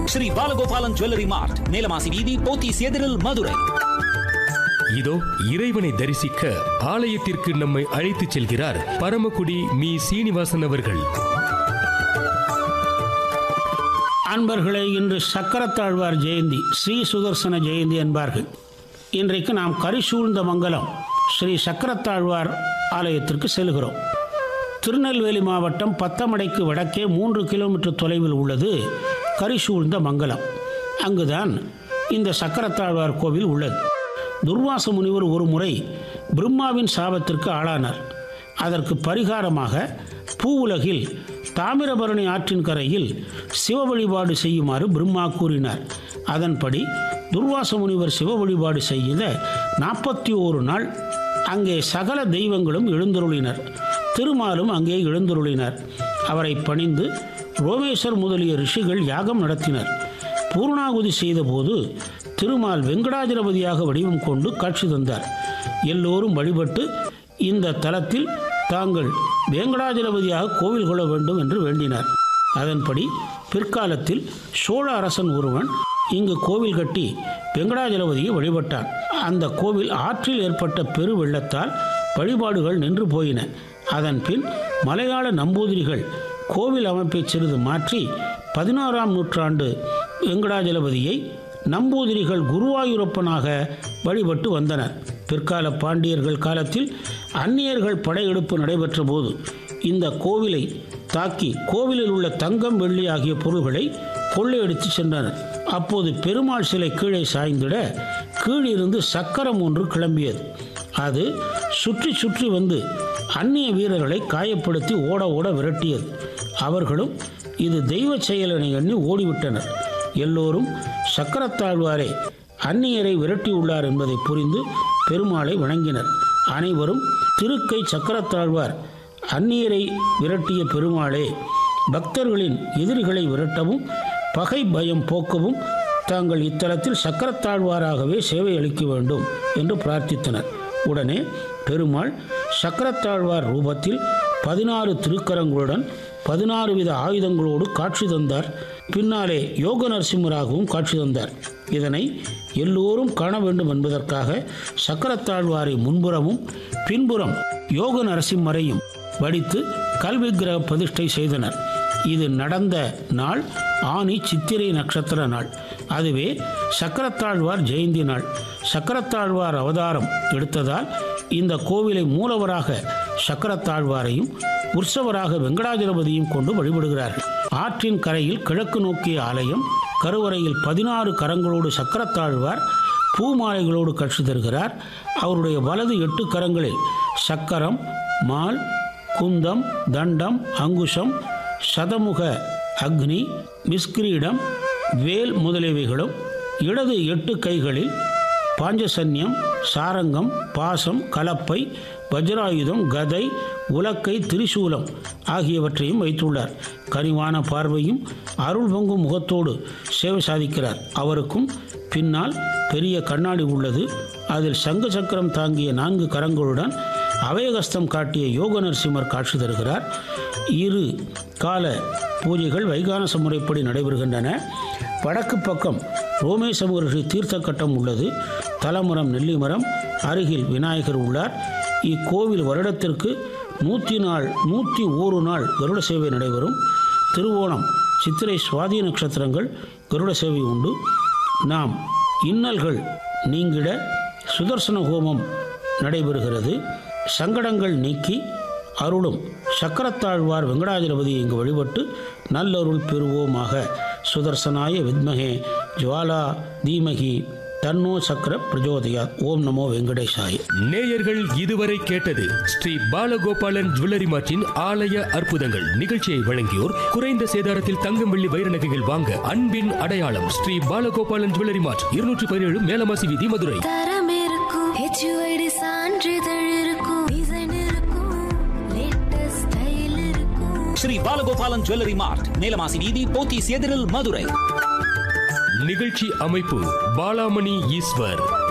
Sri Balagopalan jewellery mart Neelamasi வீதி போத்தீஸ் எதிரில் மதுரை இதோ இறைவனை தரிசிக்க ஆலயத்திற்கு நம்மை அழைத்துச் செல்கிறார் பரமக்குடி மீ சீனிவாசன் அவர்கள் அன்பர்களே இன்று சக்கரத்தாழ்வார் ஜெயந்தி ஸ்ரீ சுதர்சன ஜெயந்தி என்பார்கள் இன்றைக்கு நாம் கரிசூழ்ந்த மங்கலம் ஸ்ரீ சக்கரத்தாழ்வார் ஆலயத்திற்கு செல்கிறோம் திருநெல்வேலி மாவட்டம் பத்தமடைக்கு வடக்கே மூன்று கிலோமீட்டர் தொலைவில் உள்ளது கரிசூழ்ந்த மங்கலம் அங்குதான் இந்த சக்கரத்தாழ்வார் கோவில் உள்ளது துர்வாச முனிவர் ஒரு முறை பிரம்மாவின் சாபத்திற்கு ஆளானார் அதற்கு பரிகாரமாக பூவுலகில் தாமிரபரணி ஆற்றின் கரையில் சிவ வழிபாடு செய்யுமாறு பிரம்மா கூறினார் அதன்படி துர்வாச முனிவர் சிவ வழிபாடு செய்த நாற்பத்தி ஓரு நாள் அங்கே சகல தெய்வங்களும் எழுந்தருளினர் திருமாலும் அங்கே எழுந்தருளினார் அவரை பணிந்து ரோமேஸ்வர் முதலிய ரிஷிகள் யாகம் நடத்தினர் பூர்ணாகுதி செய்தபோது திருமால் வெங்கடாஜலபதியாக வடிவம் கொண்டு காட்சி தந்தார் எல்லோரும் வழிபட்டு இந்த தலத்தில் தாங்கள் வேங்கடாஜலபதியாக கோவில் கொள்ள வேண்டும் என்று வேண்டினார் அதன்படி பிற்காலத்தில் சோழ அரசன் ஒருவன் இங்கு கோவில் கட்டி வெங்கடாஜலபதியை வழிபட்டான் அந்த கோவில் ஆற்றில் ஏற்பட்ட பெரு வெள்ளத்தால் வழிபாடுகள் நின்று போயின அதன் பின் மலையாள நம்பூதிரிகள் கோவில் அமைப்பை சிறிது மாற்றி பதினாறாம் நூற்றாண்டு வெங்கடாஜலபதியை நம்பூதிரிகள் குருவாயூரப்பனாக வழிபட்டு வந்தனர் பிற்கால பாண்டியர்கள் காலத்தில் அந்நியர்கள் படையெடுப்பு நடைபெற்ற போது இந்த கோவிலை தாக்கி கோவிலில் உள்ள தங்கம் வெள்ளி ஆகிய பொருள்களை கொள்ளையடித்து சென்றனர் அப்போது பெருமாள் சிலை கீழே சாய்ந்திட கீழிருந்து சக்கரம் ஒன்று கிளம்பியது அது சுற்றி சுற்றி வந்து அந்நிய வீரர்களை காயப்படுத்தி ஓட ஓட விரட்டியது அவர்களும் இது தெய்வ செயலனை எண்ணி ஓடிவிட்டனர் எல்லோரும் சக்கரத்தாழ்வாரே அந்நியரை விரட்டியுள்ளார் என்பதை புரிந்து பெருமாளை வணங்கினர் அனைவரும் திருக்கை சக்கரத்தாழ்வார் அந்நியரை விரட்டிய பெருமாளே பக்தர்களின் எதிரிகளை விரட்டவும் பகை பயம் போக்கவும் தாங்கள் இத்தலத்தில் சக்கரத்தாழ்வாராகவே சேவை அளிக்க வேண்டும் என்று பிரார்த்தித்தனர் உடனே பெருமாள் சக்கரத்தாழ்வார் ரூபத்தில் பதினாறு திருக்கரங்களுடன் பதினாறு வித ஆயுதங்களோடு காட்சி தந்தார் பின்னாலே யோக நரசிம்மராகவும் காட்சி தந்தார் இதனை எல்லோரும் காண வேண்டும் என்பதற்காக சக்கரத்தாழ்வாரை முன்புறமும் பின்புறம் யோக நரசிம்மரையும் வடித்து கல்விக்கிரக பிரதிஷ்டை செய்தனர் இது நடந்த நாள் ஆனி சித்திரை நட்சத்திர நாள் அதுவே சக்கரத்தாழ்வார் ஜெயந்தி நாள் சக்கரத்தாழ்வார் அவதாரம் எடுத்ததால் இந்த கோவிலை மூலவராக சக்கரத்தாழ்வாரையும் உற்சவராக வெங்கடாஜலபதியும் கொண்டு வழிபடுகிறார்கள் ஆற்றின் கரையில் கிழக்கு நோக்கிய ஆலயம் கருவறையில் பதினாறு கரங்களோடு சக்கரத்தாழ்வார் பூமாலைகளோடு காட்சி தருகிறார் அவருடைய வலது எட்டு கரங்களில் சக்கரம் மால் குந்தம் தண்டம் அங்குஷம் சதமுக அக்னி மிஸ்கிரீடம் வேல் முதலியவைகளும் இடது எட்டு கைகளில் பாஞ்சசன்யம் சாரங்கம் பாசம் கலப்பை வஜ்ராயுதம் கதை உலக்கை திரிசூலம் ஆகியவற்றையும் வைத்துள்ளார் கனிவான பார்வையும் அருள் பொங்கும் முகத்தோடு சேவை சாதிக்கிறார் அவருக்கும் பின்னால் பெரிய கண்ணாடி உள்ளது அதில் சங்கு சக்கரம் தாங்கிய நான்கு கரங்களுடன் அபயகஸ்தம் காட்டிய யோக நரசிம்மர் காட்சி தருகிறார் இரு கால பூஜைகள் வைகானச முறைப்படி நடைபெறுகின்றன வடக்கு பக்கம் ரோமேச மகர்ஷி தீர்த்த கட்டம் உள்ளது தலமரம் நெல்லிமரம் அருகில் விநாயகர் உள்ளார் இக்கோவில் வருடத்திற்கு நூற்றி நாள் நூற்றி ஒரு நாள் கருட சேவை நடைபெறும் திருவோணம் சித்திரை சுவாதி நட்சத்திரங்கள் கருட சேவை உண்டு நாம் இன்னல்கள் நீங்கிட சுதர்சன ஹோமம் நடைபெறுகிறது சங்கடங்கள் நீக்கி அருளும் சக்கரத்தாழ்வார் வெங்கடாஜலபதி இங்கு வழிபட்டு நல்லருள் பெறுவோமாக சுதர்சனாய வித்மகே ஜுவாலா தீமகி தன்னோ சக்கர பிரஜோதயா ஓம் நமோ வெங்கடேசாய நேயர்கள் இதுவரை கேட்டது ஸ்ரீ பாலகோபாலன் ஜுவல்லரி மார்ட்டின் ஆலய அற்புதங்கள் நிகழ்ச்சியை வழங்கியோர் குறைந்த சேதாரத்தில் தங்கம் வெள்ளி வைர நகைகள் வாங்க அன்பின் அடையாளம் ஸ்ரீ பாலகோபாலன் ஜுவல்லரி மார்ட் இருநூற்றி பதினேழு மேலமாசி வீதி மதுரை தரம் இருக்கும் ஹெச்யூஐடி சான்றிதழ் இருக்கும் டிசைன் இருக்கும் லேட்டஸ்ட் ஸ்டைல் இருக்கும் ஸ்ரீ பாலகோபாலன் ஜுவல்லரி மார்ட் நீலமாசி வீதி போத்தீஸ் எதிரில் மதுரை நிகழ்ச்சி அமைப்பு பாலாமணி ஈஸ்வர்